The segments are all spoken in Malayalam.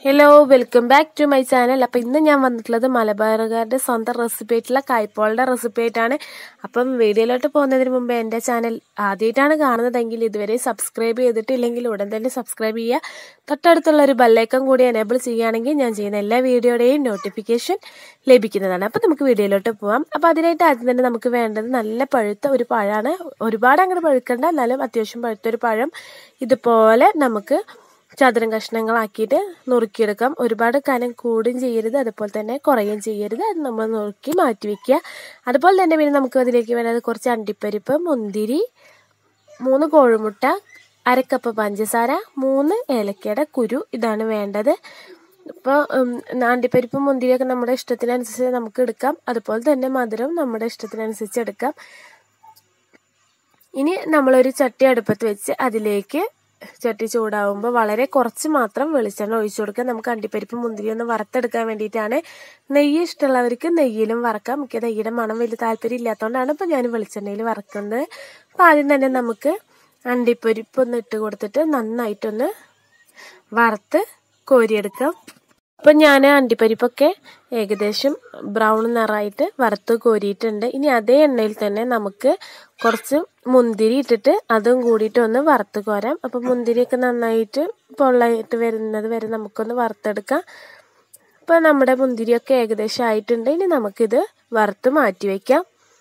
hello welcome back to my channel അപ്പം ഇന്ന് ഞാൻ വന്നിട്ടുള്ളത് മലബാറുകാരുടെ സ്വന്തം റെസിപ്പി ആയിട്ടുള്ള കായ്പോളുടെ റെസിപ്പി ആയിട്ടാണ് അപ്പം വീഡിയോയിലോട്ട് പോകുന്നതിന് മുമ്പ് എൻ്റെ ചാനൽ ആദ്യമായിട്ടാണ് കാണുന്നതെങ്കിൽ ഇതുവരെ സബ്സ്ക്രൈബ് ചെയ്തിട്ടില്ലെങ്കിൽ ഉടൻ തന്നെ സബ്സ്ക്രൈബ് ചെയ്യുക തൊട്ടടുത്തുള്ള ഒരു ബെല്ലൈക്കൺ കൂടി എനേബിൾ ചെയ്യുകയാണെങ്കിൽ ഞാൻ ചെയ്യുന്ന എല്ലാ വീഡിയോയുടെയും നോട്ടിഫിക്കേഷൻ ലഭിക്കുന്നതാണ് അപ്പം നമുക്ക് വീഡിയോയിലോട്ട് പോവാം അപ്പം അതിനായിട്ട് ആദ്യം തന്നെ നമുക്ക് വേണ്ടത് നല്ല പഴുത്ത ഒരു പഴമാണ് ഒരുപാട് അങ്ങോട്ട് പഴുക്കണ്ട എന്നാലും അത്യാവശ്യം പഴുത്ത ഒരു പഴം ഇതുപോലെ നമുക്ക് ചതുരം കഷ്ണങ്ങളാക്കിയിട്ട് നുറുക്കിയെടുക്കാം ഒരുപാട് കനം കൂടുകയും ചെയ്യരുത് അതുപോലെ തന്നെ കുറയുകയും ചെയ്യരുത് അത് നമ്മൾ നുറുക്കി മാറ്റി വെക്കുക അതുപോലെ തന്നെ പിന്നെ നമുക്ക് അതിലേക്ക് വേണ്ടത് കുറച്ച് അണ്ടിപ്പരിപ്പ് മുന്തിരി മൂന്ന് കോഴിമുട്ട അരക്കപ്പ് പഞ്ചസാര മൂന്ന് ഏലക്കയുടെ കുരു ഇതാണ് വേണ്ടത് ഇപ്പോൾ അണ്ടിപ്പരിപ്പും മുന്തിരിയൊക്കെ നമ്മുടെ ഇഷ്ടത്തിനനുസരിച്ച് നമുക്ക് എടുക്കാം അതുപോലെ തന്നെ മധുരം നമ്മുടെ ഇഷ്ടത്തിനനുസരിച്ച് എടുക്കാം ഇനി നമ്മളൊരു ചട്ടി അടുപ്പത്ത് വെച്ച് അതിലേക്ക് ചട്ടി ചൂടാവുമ്പോൾ വളരെ കുറച്ച് മാത്രം വെളിച്ചെണ്ണ ഒഴിച്ചു കൊടുക്കുക നമുക്ക് അണ്ടിപ്പരിപ്പ് മുന്തിരി ഒന്ന് വറുത്തെടുക്കാൻ വേണ്ടിയിട്ടാണ് നെയ്യ് ഇഷ്ടമുള്ളവർക്ക് നെയ്യിലും വറക്കാം മിക്ക നെയ്യുടെ മണം വലിയ താല്പര്യം ഇല്ലാത്തതുകൊണ്ടാണ് ഇപ്പോൾ ഞാൻ വെളിച്ചെണ്ണയിൽ വറക്കുന്നത് അപ്പോൾ ആദ്യം തന്നെ നമുക്ക് അണ്ടിപ്പരിപ്പ് ഒന്ന് ഇട്ട് കൊടുത്തിട്ട് നന്നായിട്ടൊന്ന് വറുത്ത് കോരിയെടുക്കാം അപ്പം ഞാൻ അണ്ടിപ്പരിപ്പൊക്കെ ഏകദേശം ബ്രൗൺ നിറമായിട്ട് വറുത്ത് കോരിയിട്ടുണ്ട് ഇനി അതേ എണ്ണയിൽ തന്നെ നമുക്ക് കുറച്ച് മുന്തിരി ഇട്ടിട്ട് അതും കൂടിയിട്ട് ഒന്ന് വറുത്ത് കോരാം അപ്പം മുന്തിരിയൊക്കെ നന്നായിട്ട് പൊള്ളായിട്ട് വരുന്നത് വരെ നമുക്കൊന്ന് വറുത്തെടുക്കാം അപ്പോൾ നമ്മുടെ മുന്തിരിയൊക്കെ ഏകദേശം ആയിട്ടുണ്ട് ഇനി നമുക്കിത് വറുത്ത് മാറ്റി വയ്ക്കാം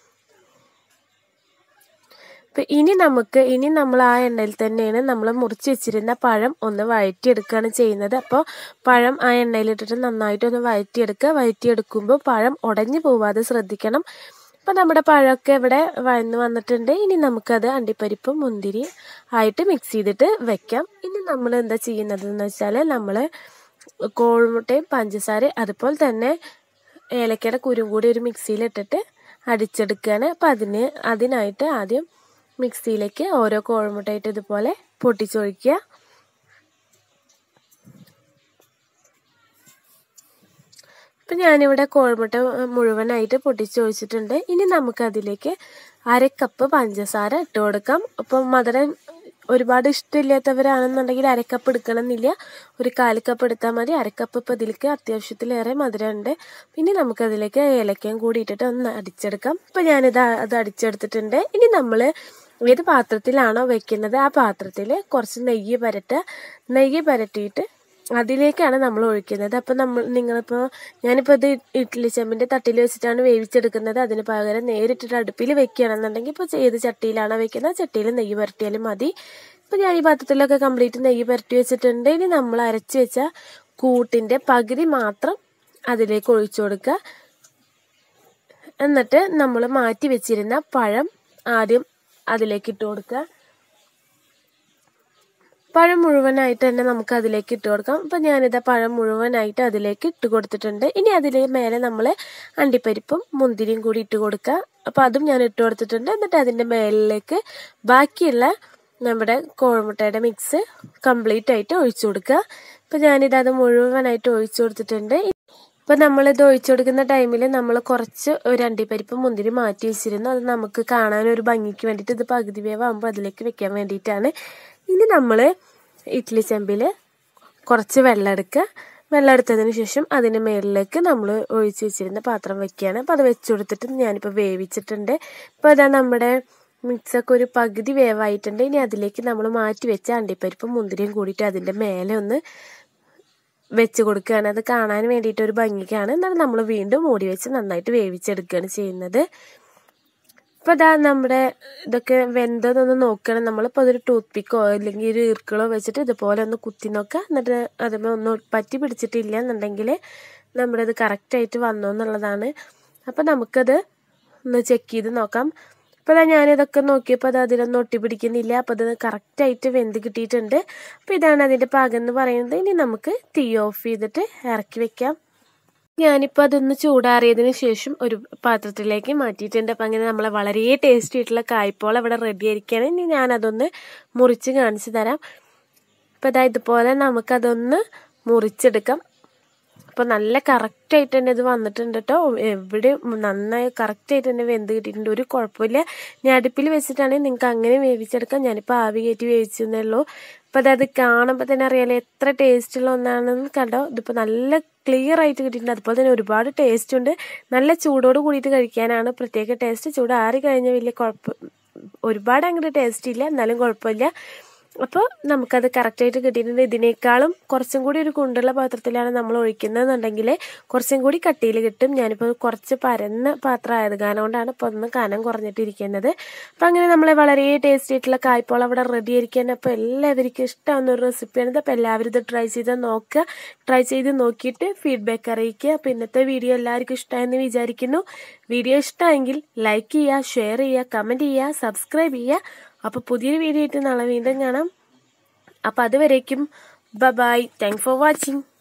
അപ്പം ഇനി നമുക്ക് ഇനി നമ്മൾ ആ എണ്ണയിൽ തന്നെയാണ് നമ്മൾ മുറിച്ച് വെച്ചിരുന്ന പഴം ഒന്ന് വഴറ്റിയെടുക്കുകയാണ് ചെയ്യുന്നത് അപ്പോൾ പഴം ആ എണ്ണയിലിട്ടിട്ട് നന്നായിട്ട് ഒന്ന് വഴറ്റിയെടുക്കുക വഴറ്റിയെടുക്കുമ്പോൾ പഴം ഉടഞ്ഞു പോവാതെ ശ്രദ്ധിക്കണം അപ്പോൾ നമ്മുടെ പഴമൊക്കെ ഇവിടെ വഴന്ന് വന്നിട്ടുണ്ട് ഇനി നമുക്കത് അണ്ടിപ്പരിപ്പും മുന്തിരി ആയിട്ട് മിക്സ് ചെയ്തിട്ട് വെക്കാം ഇനി നമ്മൾ എന്താ ചെയ്യുന്നത് എന്ന് വെച്ചാൽ നമ്മൾ കോഴിമുട്ടയും പഞ്ചസാര അതുപോലെ തന്നെ ഏലക്കയുടെ കുരും കൂടി ഒരു മിക്സിയിലിട്ടിട്ട് അടിച്ചെടുക്കുകയാണ് അപ്പം അതിന് അതിനായിട്ട് ആദ്യം മിക്സിയിലേക്ക് ഓരോ കോഴിമുട്ടയായിട്ട് ഇതുപോലെ പൊട്ടിച്ചൊഴിക്കുക ഇപ്പം ഞാനിവിടെ കോഴിമുട്ട മുഴുവനായിട്ട് പൊട്ടിച്ചൊഴിച്ചിട്ടുണ്ട് ഇനി നമുക്കതിലേക്ക് അരക്കപ്പ് പഞ്ചസാര ഇട്ട് കൊടുക്കാം അപ്പം മധുരം ഒരുപാട് ഇഷ്ടമില്ലാത്തവരാണെന്നുണ്ടെങ്കിൽ അരക്കപ്പ് എടുക്കണമെന്നില്ല ഒരു കാൽ കപ്പ് എടുത്താൽ മതി അരക്കപ്പ് ഇപ്പോൾ ഇതിലേക്ക് അത്യാവശ്യത്തിലേറെ മധുരമുണ്ട് പിന്നെ നമുക്കതിലേക്ക് ഏലക്കയും കൂടി ഇട്ടിട്ട് ഒന്ന് അടിച്ചെടുക്കാം ഇപ്പം ഞാനിത് അത് അടിച്ചെടുത്തിട്ടുണ്ട് ഇനി നമ്മൾ ഏത് പാത്രത്തിലാണോ വെക്കുന്നത് ആ പാത്രത്തിൽ കുറച്ച് നെയ്യ് പരട്ടുക നെയ്യ് പരട്ടിയിട്ട് അതിലേക്കാണ് നമ്മൾ ഒഴിക്കുന്നത് അപ്പം നമ്മൾ നിങ്ങളിപ്പോൾ ഞാനിപ്പോൾ ഇത് ഇഡ്ഡലി ചെമ്പിൻ്റെ തട്ടിൽ വെച്ചിട്ടാണ് വേവിച്ചെടുക്കുന്നത് അതിന് പകരം നേരിട്ടിട്ട് അടുപ്പിൽ വെക്കുകയാണെന്നുണ്ടെങ്കിൽ ഇപ്പോൾ ഏത് ചട്ടിയിലാണോ വെക്കുന്നത് ചട്ടിയിൽ നെയ്യ് പരട്ടിയാലും മതി ഇപ്പോൾ ഞാൻ ഈ പാത്രത്തിലൊക്കെ കംപ്ലീറ്റ് നെയ്യ് പരട്ടി വെച്ചിട്ടുണ്ട് ഇനി നമ്മൾ അരച്ച് വെച്ച കൂട്ടിൻ്റെ പകുതി മാത്രം അതിലേക്ക് ഒഴിച്ചു കൊടുക്കുക എന്നിട്ട് നമ്മൾ മാറ്റി വെച്ചിരുന്ന പഴം ആദ്യം അതിലേക്ക് ഇട്ട് കൊടുക്കുക പഴം മുഴുവനായിട്ട് തന്നെ നമുക്ക് അതിലേക്ക് ഇട്ട് കൊടുക്കാം അപ്പം ഞാനിത് പഴം മുഴുവനായിട്ട് അതിലേക്ക് ഇട്ട് കൊടുത്തിട്ടുണ്ട് ഇനി അതിലെ മേലെ നമ്മൾ അണ്ടിപ്പരിപ്പും മുന്തിരിയും കൂടി ഇട്ട് കൊടുക്കുക അപ്പം അതും ഞാൻ ഇട്ട് കൊടുത്തിട്ടുണ്ട് എന്നിട്ട് അതിൻ്റെ മേലിലേക്ക് ബാക്കിയുള്ള നമ്മുടെ കോഴിമുട്ടയുടെ മിക്സ് കംപ്ലീറ്റ് ആയിട്ട് ഒഴിച്ചു കൊടുക്കുക അപ്പം ഞാനിത് അത് മുഴുവനായിട്ട് ഒഴിച്ചു കൊടുത്തിട്ടുണ്ട് ഇപ്പം നമ്മളിത് ഒഴിച്ചു കൊടുക്കുന്ന ടൈമിൽ നമ്മൾ കുറച്ച് ഒരു അണ്ടിപ്പരിപ്പ് മുന്തിരി മാറ്റി വെച്ചിരുന്നു അത് നമുക്ക് കാണാൻ ഒരു ഭംഗിക്ക് വേണ്ടിയിട്ട് ഇത് പകുതി വേവാകുമ്പോൾ അതിലേക്ക് വെക്കാൻ വേണ്ടിയിട്ടാണ് ഇനി നമ്മൾ ഇഡ്ഡലി ചെമ്പിൽ കുറച്ച് വെള്ളം എടുക്കുക വെള്ളം എടുത്തതിന് ശേഷം അതിന് മേളിലേക്ക് നമ്മൾ ഒഴിച്ച് വെച്ചിരുന്ന പാത്രം വെക്കുകയാണ് അപ്പോൾ അത് വെച്ച് കൊടുത്തിട്ട് ഞാനിപ്പോൾ വേവിച്ചിട്ടുണ്ട് ഇപ്പോൾ അതാ നമ്മുടെ മിക്സൊക്കെ ഒരു പകുതി വേവായിട്ടുണ്ട് ഇനി അതിലേക്ക് നമ്മൾ മാറ്റി വെച്ച അണ്ടിപ്പരിപ്പും മുന്തിരിയും കൂടിയിട്ട് അതിൻ്റെ മേലെ ഒന്ന് വെച്ച് കൊടുക്കുകയാണ് അത് കാണാൻ വേണ്ടിയിട്ട് ഒരു ഭംഗിക്കാണ് എന്നാലും നമ്മൾ വീണ്ടും മൂടി വെച്ച് നന്നായിട്ട് വേവിച്ചെടുക്കുകയാണ് ചെയ്യുന്നത് ഇപ്പോൾ ഇതാ നമ്മുടെ ഇതൊക്കെ വെന്തതൊന്ന് നോക്കണം നമ്മളിപ്പോൾ അതൊരു ടൂത്ത് പിക്കോ അല്ലെങ്കിൽ ഒരു ഈർക്കളോ വെച്ചിട്ട് ഇതുപോലെ ഒന്ന് കുത്തി നോക്കുക എന്നിട്ട് അതുമേ ഒന്നും പറ്റി പിടിച്ചിട്ടില്ല എന്നുണ്ടെങ്കിൽ നമ്മുടെ ഇത് കറക്റ്റായിട്ട് വന്നു എന്നുള്ളതാണ് അപ്പോൾ നമുക്കത് ഒന്ന് ചെക്ക് ചെയ്ത് നോക്കാം അപ്പോൾ ഞാനിതൊക്കെ നോക്കിയപ്പോൾ അത് അതിലൊന്നും ഒട്ടി പിടിക്കുന്നില്ല അപ്പോൾ അത് കറക്റ്റായിട്ട് വെന്ത് കിട്ടിയിട്ടുണ്ട് അപ്പോൾ ഇതാണ് അതിൻ്റെ പാകം എന്ന് പറയുന്നത് ഇനി നമുക്ക് തീ ഓഫ് ചെയ്തിട്ട് ഇറക്കി വെക്കാം ഞാനിപ്പോൾ അതൊന്ന് ചൂടാറിയതിന് ശേഷം ഒരു പാത്രത്തിലേക്ക് മാറ്റിയിട്ടുണ്ട് അപ്പം അങ്ങനെ നമ്മളെ വളരെ ടേസ്റ്റി ആയിട്ടുള്ള കായ്പോൾ അവിടെ റെഡി ആയിരിക്കുകയാണ് ഇനി ഞാനതൊന്ന് മുറിച്ച് കാണിച്ചു തരാം അപ്പോൾ ഇതാ ഇതുപോലെ നമുക്കതൊന്ന് മുറിച്ചെടുക്കാം അപ്പോൾ നല്ല കറക്റ്റായിട്ട് തന്നെ ഇത് വന്നിട്ടുണ്ട് കേട്ടോ എവിടെ നന്നായി കറക്റ്റായിട്ട് തന്നെ വെന്ത് കിട്ടിയിട്ടുണ്ട് ഒരു കുഴപ്പമില്ല ഞാൻ അടുപ്പിൽ വെച്ചിട്ടാണെങ്കിൽ നിങ്ങൾക്ക് അങ്ങനെ വേവിച്ചെടുക്കാം ഞാനിപ്പോൾ ആവി കയറ്റി വേവിച്ചെന്നേ ഉള്ളൂ അപ്പോൾ അത് കാണുമ്പോൾ തന്നെ അറിയാലോ എത്ര ടേസ്റ്റുള്ള ഒന്നാണെന്ന് കണ്ടോ ഇതിപ്പോൾ നല്ല ക്ലിയർ ആയിട്ട് കിട്ടിയിട്ടുണ്ട് അതുപോലെ തന്നെ ഒരുപാട് ടേസ്റ്റ് ഉണ്ട് നല്ല ചൂടോട് കൂടിയിട്ട് കഴിക്കാനാണ് പ്രത്യേക ടേസ്റ്റ് ചൂട് ആറി കഴിഞ്ഞാൽ വലിയ കുഴപ്പം ഒരുപാട് അങ്ങോട്ട് ടേസ്റ്റ് ഇല്ല എന്നാലും കുഴപ്പമില്ല അപ്പോൾ നമുക്കത് കറക്റ്റായിട്ട് കിട്ടിയിട്ടുണ്ട് ഇതിനേക്കാളും കുറച്ചും കൂടി ഒരു കുണ്ടുള്ള പാത്രത്തിലാണ് നമ്മൾ ഒഴിക്കുന്നതെന്നുണ്ടെങ്കിൽ കുറച്ചും കൂടി കട്ടിയിൽ കിട്ടും ഞാനിപ്പോൾ കുറച്ച് പരന്ന പാത്രം ആയത് കാരണം കൊണ്ടാണ് ഇപ്പോൾ ഒന്ന് കനം കുറഞ്ഞിട്ടിരിക്കുന്നത് അപ്പോൾ അങ്ങനെ നമ്മൾ വളരെ ടേസ്റ്റി ആയിട്ടുള്ള കായ്പോൾ അവിടെ റെഡി ആയിരിക്കാൻ അപ്പോൾ എല്ലാവർക്കും ഇഷ്ടമാവുന്ന ഒരു റെസിപ്പിയാണ് അപ്പോൾ എല്ലാവരും ഇത് ട്രൈ ചെയ്ത് നോക്കുക ട്രൈ ചെയ്ത് നോക്കിയിട്ട് ഫീഡ്ബാക്ക് അറിയിക്കുക അപ്പോൾ ഇന്നത്തെ വീഡിയോ എല്ലാവർക്കും ഇഷ്ടമായെന്ന് വിചാരിക്കുന്നു വീഡിയോ ഇഷ്ടമായെങ്കിൽ ലൈക്ക് ചെയ്യുക ഷെയർ ചെയ്യുക കമൻറ്റ് ചെയ്യുക സബ്സ്ക്രൈബ് ചെയ്യുക അപ്പോൾ പുതിയൊരു വീഡിയോ ആയിട്ട് നാളെ വീണ്ടും കാണാം അപ്പോൾ അതുവരേക്കും ബ ബൈ താങ്ക് ഫോർ വാച്ചിങ്